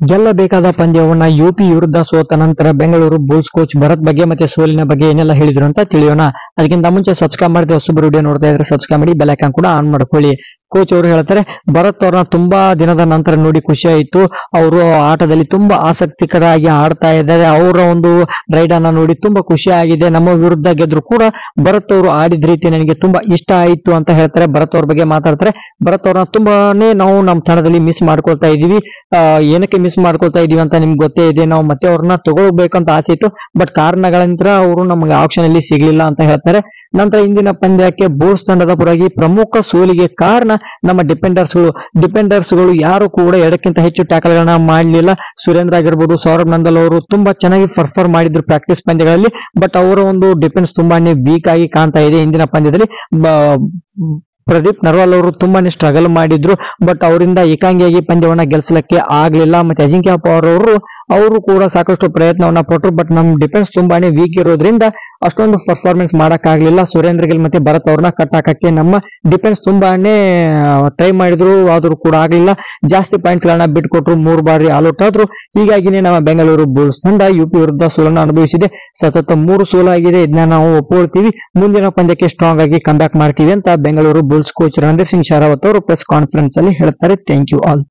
ಗೆಲ್ಲಬೇಕಾದ ಪಂದ್ಯವನ್ನ UP ವಿರುದ್ಧ ಸೋತ ನಂತರ ಬೆಂಗಳೂರು ಬುಲ್ಸ್ ಕೋಚ್ ಭರತ್ ಬಗ್ಗೆ ಮತ್ತೆ ಸೋಲಿನ ಬಗ್ಗೆ ಏನೆಲ್ಲ ಹೇಳಿದ್ರು ಅಂತ ತಿಳಿಯೋಣ ಅದಕ್ಕಿಂತ ಮುಂಚೆ ಸಬ್ಸ್ಕ್ರೈಬ್ ಮಾಡಿದ್ರೆ ಹೊಸಬರು ವಿಡಿಯೋ ನೋಡ್ತಾ ಇದ್ರೆ ಸಬ್ಸ್ಕ್ರೈಬ್ ಮಾಡಿ ಬೆಲ್ ಐಕಾನ್ ಕೂಡ ಆನ್ ಮಾಡ್ಕೊಳ್ಳಿ ಕೋಚ್ ಅವರು ಹೇಳ್ತಾರೆ ಭರತ್ ಅವ್ರನ್ನ ತುಂಬಾ ದಿನದ ನಂತರ ನೋಡಿ ಖುಷಿ ಆಯ್ತು ಅವರು ಆಟದಲ್ಲಿ ತುಂಬಾ ಆಸಕ್ತಿಕರಾಗಿ ಆಡ್ತಾ ಇದ್ದಾರೆ ಅವರ ಒಂದು ರೈಡ್ ಅನ್ನ ನೋಡಿ ತುಂಬಾ ಖುಷಿ ಆಗಿದೆ ನಮ್ಮ ವಿರುದ್ಧ ಗೆದ್ರು ಕೂಡ ಭರತ್ ಅವರು ಆಡಿದ ರೀತಿ ನನಗೆ ತುಂಬಾ ಇಷ್ಟ ಆಯ್ತು ಅಂತ ಹೇಳ್ತಾರೆ ಭರತ್ ಅವ್ರ ಬಗ್ಗೆ ಮಾತಾಡ್ತಾರೆ ಭರತ್ ಅವ್ರನ್ನ ತುಂಬಾನೇ ನಾವು ನಮ್ಮ ತಂಡದಲ್ಲಿ ಮಿಸ್ ಮಾಡ್ಕೊಳ್ತಾ ಇದೀವಿ ಆ, ಏನಕ್ಕೆ ಮಿಸ್ ಮಾಡ್ಕೊಳ್ತಾ ಇದೀವಿ ಅಂತ ನಿಮ್ಗೆ ಗೊತ್ತೇ ಇದೆ ನಾವು ಮತ್ತೆ ಅವ್ರನ್ನ ತಗೊಳ್ಬೇಕಂತ ಆಸೆ ಇತ್ತು ಬಟ್ ಕಾರಣಗಳಂತರ ಅವರು ನಮಗೆ ಆಪ್ಷನ್ ಅಲ್ಲಿ ಸಿಗ್ಲಿಲ್ಲ ಅಂತ ಹೇಳ್ತಾರೆ ನಂತರ ಇಂದಿನ ಪಂದ್ಯಕ್ಕೆ ಬೋರ್ಸ್ ತಂಡದ ಪರವಾಗಿ ಪ್ರಮುಖ ಸೋಲಿಗೆ ಕಾರಣ ನಮ್ಮ ಡಿಪೆಂಡರ್ಸ್ ಗಳು ಡಿಪೆಂಡರ್ಸ್ ಗಳು ಯಾರು ಕೂಡ ಎರಡಕ್ಕಿಂತ ಹೆಚ್ಚು ಟ್ಯಾಕಲ್ ಗಳನ್ನ ಮಾಡಲಿಲ್ಲ ಸುರೇಂದ್ರ ಆಗಿರ್ಬೋದು ಸೌರಭ್ ನಂದಲ್ ಅವರು ತುಂಬಾ ಚೆನ್ನಾಗಿ ಪರ್ಫಾರ್ಮ್ ಮಾಡಿದ್ರು ಪ್ರಾಕ್ಟೀಸ್ ಪಂದ್ಯಗಳಲ್ಲಿ ಬಟ್ ಅವರ ಒಂದು ಡಿಫೆನ್ಸ್ ತುಂಬಾನೇ ವೀಕ್ ಆಗಿ ಕಾಣ್ತಾ ಇದೆ ಇಂದಿನ ಪಂದ್ಯದಲ್ಲಿ ಬ- ಪ್ರದೀಪ್ ನರ್ವಾಲ್ ಅವರು ತುಂಬಾನೇ ಸ್ಟ್ರಗಲ್ ಮಾಡಿದ್ರು ಬಟ್ ಅವರಿಂದ ಏಕಾಂಗಿಯಾಗಿ ಪಂದ್ಯವನ್ನ ಗೆಲ್ಸಲಿಕ್ಕೆ ಆಗ್ಲಿಲ್ಲ ಮತ್ತೆ ಅಜಿಂಕ್ಯ ಪವರ್ ಅವರು ಅವರು ಕೂಡ ಸಾಕಷ್ಟು ಪ್ರಯತ್ನವನ್ನ ಪಟ್ಟರು ಬಟ್ ನಮ್ ಡಿಫೆನ್ಸ್ ತುಂಬಾನೇ ವೀಕ್ ಇರೋದ್ರಿಂದ ಅಷ್ಟೊಂದು ಪರ್ಫಾರ್ಮೆನ್ಸ್ ಮಾಡಕ್ ಆಗ್ಲಿಲ್ಲ ಸುರೇಂದ್ರ ಗಿಲ್ ಮತ್ತೆ ಭರತ್ ಅವ್ರನ್ನ ಕಟ್ ಹಾಕಕ್ಕೆ ನಮ್ಮ ಡಿಫೆನ್ಸ್ ತುಂಬಾನೇ ಟ್ರೈ ಮಾಡಿದ್ರು ಆದ್ರೂ ಕೂಡ ಆಗ್ಲಿಲ್ಲ ಜಾಸ್ತಿ ಪಾಯಿಂಟ್ಸ್ ಗಳನ್ನ ಬಿಟ್ಕೊಟ್ರು ಮೂರು ಬಾರಿ ಆಲ್ಔಟ್ ಆದ್ರು ಹೀಗಾಗಿನೇ ನಮ್ಮ ಬೆಂಗಳೂರು ಬುಲ್ಸ್ ತಂಡ ಯುಪಿ ವಿರುದ್ಧ ಸೋಲನ್ನು ಅನುಭವಿಸಿದೆ ಸತತ ಮೂರು ಸೋಲಾಗಿದೆ ಇದನ್ನ ನಾವು ಒಪ್ಕೊಳ್ತೀವಿ ಮುಂದಿನ ಪಂದ್ಯಕ್ಕೆ ಸ್ಟ್ರಾಂಗ್ ಆಗಿ ಕಮ್ ಬ್ಯಾಕ್ ಮಾಡ್ತೀವಿ ಅಂತ ಬೆಂಗಳೂರು ಬುಲ್ಸ್ ಕೋಚ್ ರಣಧೀರ್ ಸಿಂಗ್ ಶರಾವತ್ ಅವರು ಪ್ರೆಸ್ ಕಾನ್ಫರೆನ್ಸ್ ಅಲ್ಲಿ ಹೇಳ್ತಾರೆ ಥ್ಯಾಂಕ್ ಯು ಆಲ್